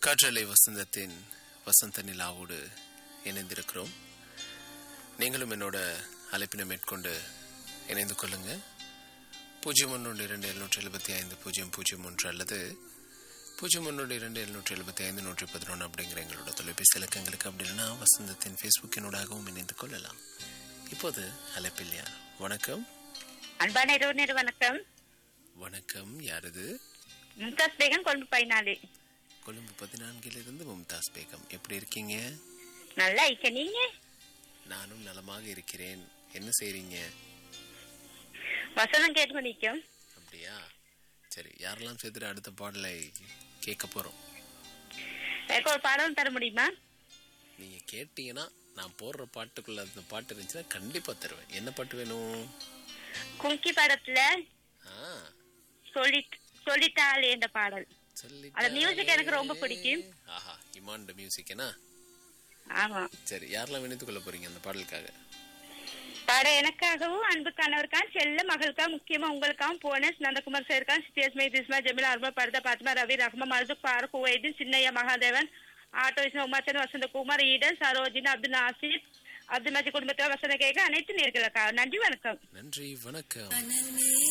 காற்றலை வசந்தத்தின் வசந்த நிலாவோடு இணைந்திருக்கிறோம் நீங்களும் என்னோட அழைப்பினை மேற்கொண்டு இணைந்து கொள்ளுங்க பூஜ்ஜியம் ஒன்று இரண்டு எழுநூற்றி எழுபத்தி ஐந்து பூஜ்ஜியம் பூஜ்ஜியம் ஒன்று அல்லது பூஜ்ஜியம் ஒன்று இரண்டு எழுநூற்றி எழுபத்தி ஐந்து நூற்றி பதினொன்று அப்படிங்கிற எங்களோட தொலைபேசி இலக்கங்களுக்கு அப்படி இல்லைன்னா வசந்தத்தின் ஃபேஸ்புக்கினூடாகவும் இணைந்து கொள்ளலாம் இப்போது அழைப்பில் யார் வணக்கம் அன்பான இரவு நேர வணக்கம் வணக்கம் யாரது மும்தாஸ் பேகம் கொழும்பு பதினாலு கொழும்பு பதினான்கிலிருந்து மும்தாஸ் பேகம் எப்படி இருக்கீங்க நல்லா இருக்க நீங்க நானும் நலமாக இருக்கிறேன் என்ன செய்றீங்க வசனம் கேட்டு நிற்கும் அப்படியா சரி யாரெல்லாம் சேர்த்துட்டு அடுத்த பாடலை கேட்க போறோம் எனக்கு ஒரு பாடம் தர முடியுமா நீங்க கேட்டீங்கன்னா நான் போடுற பாட்டுக்குள்ள அந்த பாட்டு இருந்துச்சுன்னா கண்டிப்பா தருவேன் என்ன பாட்டு வேணும் குங்கி படத்துல ஆ சொல்லி சொல்லிட்டாளே என்ற பாடல் சொல்லி அந்த music எனக்கு ரொம்ப பிடிக்கும். ஆஹா இமாண்ட மியூசிக்னா ஆமா சரி யாரெல்லாம் இணைத்துக் கொள்ள போறீங்க அந்த பாடலுக்காக பாடம் எனக்காகவும் அன்பு கணவருக்கான் செல்ல மகளுக்கா முக்கியமா உங்களுக்காகவும் போனஸ் நந்தகுமார் சேர்க்கான் சித்தியஸ்மை திஸ்மா ஜமில் அருமா பரத பாத்மா ரவி ரஹ்மா மருது பாருக்கு வைத்தின் சின்னையா மகாதேவன் ஆட்டோ விஷ்ணு உமாச்சன் வசந்தகுமார் ஈடன் சரோஜின் அப்துல் நாசிர் அப்துல் மஜி குடும்பத்தில் வசந்த கேட்க அனைத்து நேர்களுக்காக நன்றி வணக்கம் நன்றி வணக்கம் மனமே